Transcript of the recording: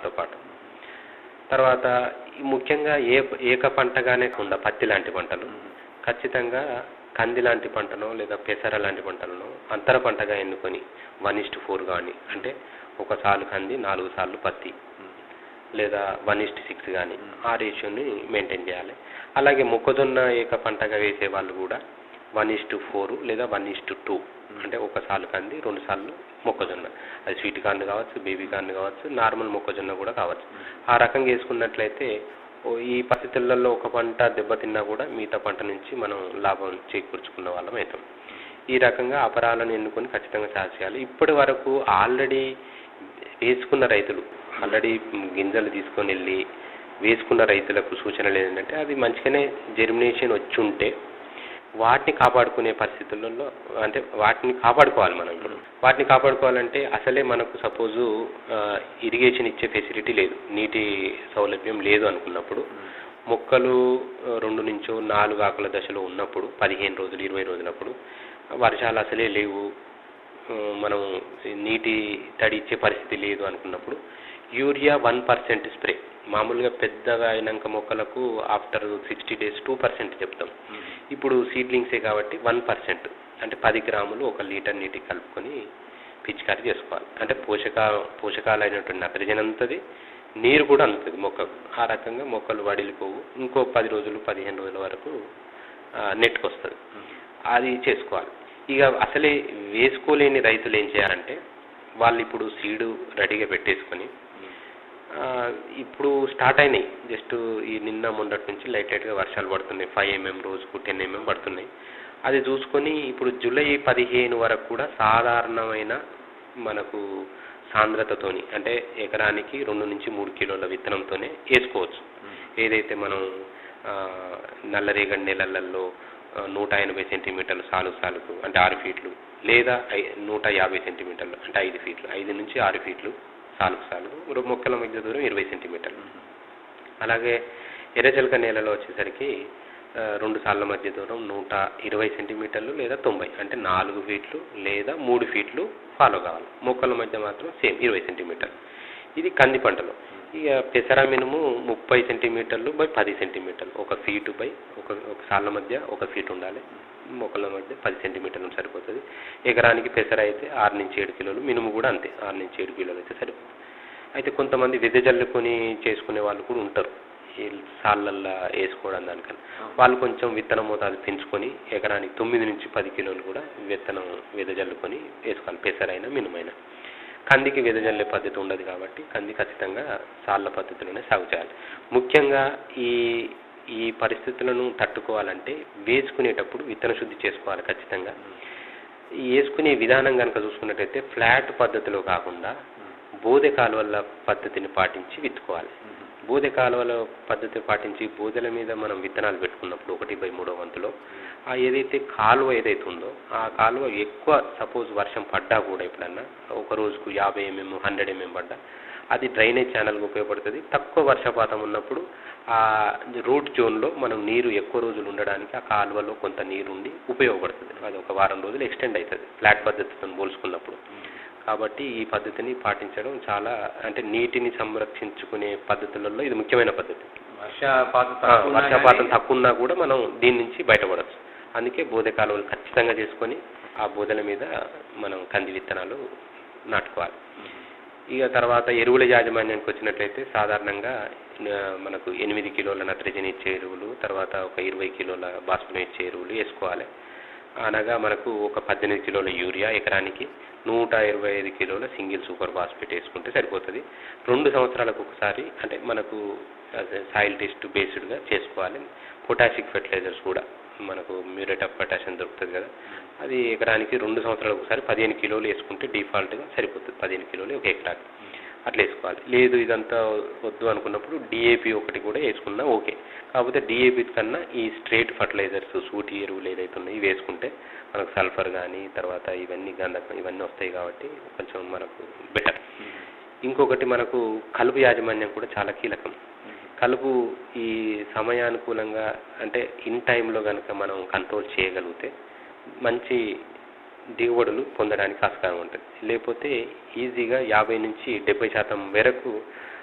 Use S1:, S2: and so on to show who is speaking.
S1: వాటితో పాటు తర్వాత ఈ ముఖ్యంగా ఏ ఏక పంటగానే కాకుండా పత్తి లాంటి పంటలు ఖచ్చితంగా కంది లాంటి పంటను లేదా పెసర లాంటి పంటలను అంతర పంటగా ఎన్నుకొని వన్ ఇస్ట్ ఫోర్ కానీ అంటే ఒక సాలు కంది నాలుగు సార్లు పత్తి లేదా వన్ ఇస్ట్ సిక్స్ కానీ ఆ రేషియోని మెయింటైన్ చేయాలి అలాగే మొక్కజొన్న ఏక పంటగా వేసే వాళ్ళు కూడా వన్ ఇస్ట్ ఫోర్ లేదా వన్ ఇస్ట్ టూ అంటే ఒక సాలు కంది రెండు సార్లు మొక్కజొన్న అది స్వీట్ కార్న్ కావచ్చు బేబీ కార్న్ కావచ్చు నార్మల్ మొక్కజొన్న కూడా కావచ్చు ఆ రకంగా వేసుకున్నట్లయితే ఓ ఈ పరిస్థితులలో ఒక పంట దెబ్బతిన్నా కూడా మిగతా పంట నుంచి మనం లాభం చేకూర్చుకున్న వాళ్ళం అవుతాం ఈ రకంగా అపరాలను ఎన్నుకొని ఖచ్చితంగా సాగు చేయాలి ఇప్పటి వరకు ఆల్రెడీ వేసుకున్న రైతులు ఆల్రెడీ గింజలు తీసుకొని వెళ్ళి వేసుకున్న రైతులకు సూచనలు ఏంటంటే అది మంచిగానే జెర్మినేషన్ వచ్చి ఉంటే వాటిని కాపాడుకునే పరిస్థితులలో అంటే వాటిని కాపాడుకోవాలి మనం ఇప్పుడు వాటిని కాపాడుకోవాలంటే అసలే మనకు సపోజు ఇరిగేషన్ ఇచ్చే ఫెసిలిటీ లేదు నీటి సౌలభ్యం లేదు అనుకున్నప్పుడు మొక్కలు ఆ, రెండు నుంచో నాలుగు ఆకుల దశలో ఉన్నప్పుడు పదిహేను రోజులు ఇరవై రోజులప్పుడు వర్షాలు అసలే లేవు ఆ, మనం నీటి తడి ఇచ్చే పరిస్థితి లేదు అనుకున్నప్పుడు యూరియా వన్ పర్సెంట్ స్ప్రే మామూలుగా పెద్దగా అయినాక మొక్కలకు after sixty days two percent చెప్తాం ఇప్పుడు సీడ్లింగ్సే కాబట్టి వన్ పర్సెంట్ అంటే పది గ్రాములు ఒక లీటర్ నీటికి కలుపుకొని పిచికారీ చేసుకోవాలి అంటే పోషక పోషకాలైనటువంటి నత్రజని అంతది నీరు కూడా అందుతుంది మొక్కకు ఆ రకంగా మొక్కలు వడిలిపోవు ఇంకో పది రోజులు పదిహేను రోజుల వరకు ఆ, నెట్కి వస్తుంది అది చేసుకోవాలి ఇక అసలే వేసుకోలేని రైతులు ఏం చేయాలంటే వాళ్ళు ఇప్పుడు సీడు రెడీగా పెట్టేసుకొని ఆ, ఇప్పుడు స్టార్ట్ అయినాయి జస్ట్ ఈ నిన్న మొన్నటి నుంచి లైట్ లైట్గా వర్షాలు పడుతున్నాయి ఫైవ్ ఎంఎం రోజుకు టెన్ ఎంఎం పడుతున్నాయి అది చూసుకొని ఇప్పుడు జూలై పదిహేను వరకు కూడా సాధారణమైన మనకు సాంద్రతతోని అంటే ఎకరానికి రెండు నుంచి మూడు కిలోల విత్తనంతోనే వేసుకోవచ్చు ఏదైతే మనం ఆ, నల్లరేగడి నెలలలో ఆ, నూట ఎనభై సెంటీమీటర్లు సాలు సాలుకు అంటే ఆరు ఫీట్లు లేదా ఐ- నూట యాభై సెంటీమీటర్లు అంటే ఐదు ఫీట్లు ఐదు నుంచి ఆరు ఫీట్లు సాలుకు సాలుకు రొ- మొక్కల మధ్య దూరం ఇరవై సెంటీమీటర్లు అలాగే ఎర్రచలక నేలలో వచ్చేసరికి ఆ, రెండు సార్ల మధ్య దూరం నూట ఇరవై సెంటీమీటర్లు లేదా తొంభై అంటే నాలుగు ఫీట్లు లేదా మూడు ఫీట్లు ఫాలో కావాలి మొక్కల మధ్య మాత్రం సేమ్ ఇరవై సెంటీమీటర్లు ఇది కంది పంటలో ఇక పెసర మినుము ముప్పై సెంటీమీటర్లు బై పది సెంటీమీటర్లు ఒక ఫీటు బై ఒక ఒక సార్ల మధ్య ఒక ఫీట్ ఉండాలి మొక్కల మధ్య పది సెంటీమీటర్లు సరిపోతుంది ఎకరానికి పెసర అయితే ఆరు నుంచి ఏడు కిలోలు మినుము కూడా అంతే ఆరు నుంచి ఏడు కిలోలు అయితే సరిపోతుంది అయితే కొంతమంది విధ జల్లుకొని చేసుకునే వాళ్ళు కూడా ఉంటారు ఈ సాళ్ళల్లో వేసుకోవడం దానికన్నా వాళ్ళు కొంచెం విత్తనం మోతాదు పెంచుకొని ఎకరానికి తొమ్మిది నుంచి పది కిలోలు కూడా విత్తనం వెదజల్లుకొని వేసుకోవాలి పెసరైనా మినుమైనా కందికి వెదజల్లే పద్ధతి ఉండదు కాబట్టి కంది ఖచ్చితంగా సాళ్ళ పద్ధతిలోనే సాగు చేయాలి ముఖ్యంగా ఈ ఈ పరిస్థితులను తట్టుకోవాలంటే వేసుకునేటప్పుడు విత్తన శుద్ధి చేసుకోవాలి ఖచ్చితంగా ఈ వేసుకునే విధానం కనుక చూసుకున్నట్టయితే ఫ్లాట్ పద్ధతిలో కాకుండా బోధె కాలువల పద్ధతిని పాటించి విత్తుకోవాలి బోధె కాలువల పద్ధతి పాటించి బోధెల మీద మనం విత్తనాలు పెట్టుకున్నప్పుడు ఒకటి బై మూడో వంతులో ఆ ఏదైతే కాలువ ఏదైతే ఉందో ఆ కాలువ ఎక్కువ సపోజ్ వర్షం పడ్డా కూడా ఎప్పుడన్నా ఒక రోజుకు యాభై ఎంఎం హండ్రెడ్ ఎంఎం పడ్డా అది డ్రైనేజ్ ఛానల్కి ఉపయోగపడుతుంది తక్కువ వర్షపాతం ఉన్నప్పుడు ఆ రూట్ జోన్లో మనం నీరు ఎక్కువ రోజులు ఉండడానికి ఆ కాలువలో కొంత నీరు ఉండి ఉపయోగపడుతుంది అది ఒక వారం రోజులు ఎక్స్టెండ్ అవుతుంది ఫ్లాట్ పద్ధతితో పోల్చుకున్నప్పుడు కాబట్టి ఈ పద్ధతిని పాటించడం చాలా అంటే నీటిని సంరక్షించుకునే పద్ధతులలో ఇది ముఖ్యమైన పద్ధతి
S2: వర్షపాతం
S1: ఆ,
S2: తక్కువ ఉన్నా
S1: వర్షపాతం
S2: కానీ-
S1: తక్కువ ఉన్నా కూడా మనం దీని నుంచి బయటపడవచ్చు అందుకే బోధె కాలువలు ఖచ్చితంగా చేసుకొని ఆ బోధల మీద మనం కంది విత్తనాలు నాటుకోవాలి ఇక తర్వాత ఎరువుల యాజమాన్యానికి వచ్చినట్లయితే సాధారణంగా ఆ, మనకు ఎనిమిది కిలోల నత్రజని ఇచ్చే ఎరువులు తర్వాత ఒక ఇరవై కిలోల బాస్మతి ఇచ్చే ఎరువులు వేసుకోవాలి అనగా మనకు ఒక పద్దెనిమిది కిలోల యూరియా ఎకరానికి నూట ఇరవై ఐదు కిలోల సింగిల్ సూపర్ ఫాస్ఫేట్ వేసుకుంటే సరిపోతుంది రెండు సంవత్సరాలకు ఒకసారి అంటే మనకు సాయిల్ టెస్ట్ బేస్డ్గా చేసుకోవాలి పొటాషిక్ ఫెర్టిలైజర్స్ కూడా మనకు మ్యూరేట్ ఆఫ్ పొటాషియం దొరుకుతుంది కదా అది ఎకరానికి రెండు సంవత్సరాలకు ఒకసారి పదిహేను కిలోలు వేసుకుంటే డిఫాల్ట్గా సరిపోతుంది పదిహేను కిలోలు ఒక ఎకరాకి అట్లా వేసుకోవాలి లేదు ఇదంతా వద్దు అనుకున్నప్పుడు డిఏపి ఒకటి కూడా వేసుకున్నా ఓకే కాకపోతే డిఏపి కన్నా ఈ స్ట్రేట్ ఫర్టిలైజర్స్ సూటి ఎరువులు ఏదైతే ఉన్నాయో ఇవి వేసుకుంటే మనకు సల్ఫర్ కానీ తర్వాత ఇవన్నీ గంధకం ఇవన్నీ వస్తాయి కాబట్టి కొంచెం మనకు బెటర్ ఇంకొకటి మనకు కలుపు యాజమాన్యం కూడా చాలా కీలకం కలుపు ఈ సమయానుకూలంగా అంటే ఇన్ టైంలో కనుక మనం కంట్రోల్ చేయగలిగితే మంచి దిగుబడులు పొందడానికి ఆస్కారం ఉంటుంది లేకపోతే ఈజీగా యాభై నుంచి డెబ్బై శాతం వరకు